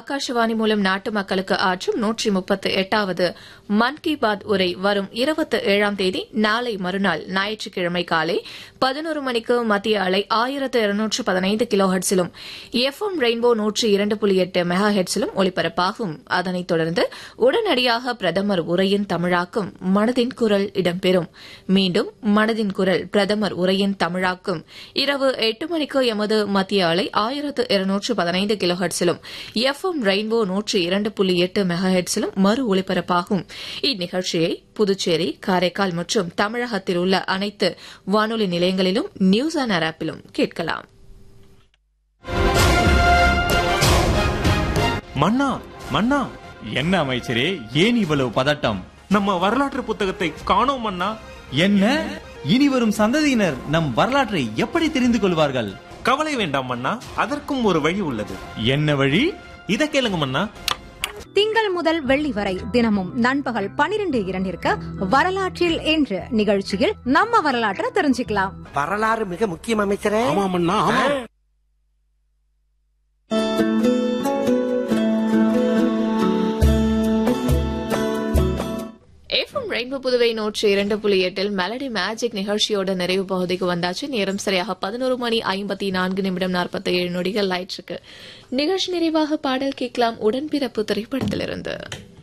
ஆகாஷவாணி மூலம் நாட்டு மக்களுக்கு ஆற்றும் நூற்றி முப்பத்து எட்டாவது மன் கி பாத் உரை வரும் இருபத்தி ஏழாம் தேதி நாளை மறுநாள் ஞாயிற்றுக்கிழமை காலை பதினோரு மணிக்கு மத்திய அலை ஆயிரத்து இருநூற்று பதினைந்து கிலோ ஹெட்ஸிலும் எஃப்எம் ரெயின்போ நூற்றி இரண்டு புள்ளி எட்டு மெகா ஹெட்ஸிலும் ஒலிபரப்பாகும் அதனைத் தொடர்ந்து உடனடியாக பிரதமர் உரையின் தமிழாக்கும் மனதின் குரல் இடம்பெறும் மீண்டும் மனதின் குரல் பிரதமர் உரையின் தமிழாக்கும் இரவு எட்டு மணிக்கு எமது மத்திய அலை ஆயிரத்து இருநூற்று பதினைந்து கிலோ ஹெட்ஸிலும் எஃப்எம் ரெயின்போ நூற்றி இரண்டு புள்ளி எட்டு மெகா ஹெட்ஸிலும் மறு ஒலிபரப்பாகும் இந்நிகழ்ச்சியை புதுச்சேரி காரைக்கால் மற்றும் தமிழகத்தில் உள்ள அனைத்து வானொலி நிலையங்களிலும் நியூஸ் ஆன் ஏர் ஆப்பிலும் கேட்கலாம் மன்னா மன்னா என்ன அமைச்சரே ஏன் இவ்வளவு பதட்டம் நம்ம வரலாற்று புத்தகத்தை காணோம் மன்னா என்ன இனி வரும் சந்ததியினர் நம் வரலாற்றை எப்படி தெரிந்து கொள்வார்கள் கவலை வேண்டாம் மன்னா அதற்கும் ஒரு வழி உள்ளது என்ன வழி இத கேளுங்க மன்னா திங்கள் முதல் வெள்ளி வரை தினமும் நண்பகல் பனிரெண்டு இரண்டிற்கு வரலாற்றில் என்று நிகழ்ச்சியில் நம்ம வரலாற்றை தெரிஞ்சுக்கலாம் வரலாறு மிக முக்கியம் அமைச்சரே ஆமாமண்ணா ஆமா எஃப்எம் ரெயின்போ புதுவை நூற்றி இரண்டு புள்ளி எட்டில் மெலடி மேஜிக் நிகழ்ச்சியோட நிறைவு பகுதிக்கு வந்தாச்சு நேரம் சரியாக பதினோரு மணி ஐம்பத்தி நான்கு நிமிடம் நாற்பத்தி ஏழு நொடிகள் ஆயிற்றுக்கு நிகழ்ச்சி நிறைவாக பாடல் கேட்கலாம் உடன்பிறப்பு திரைப்படத்திலிருந்து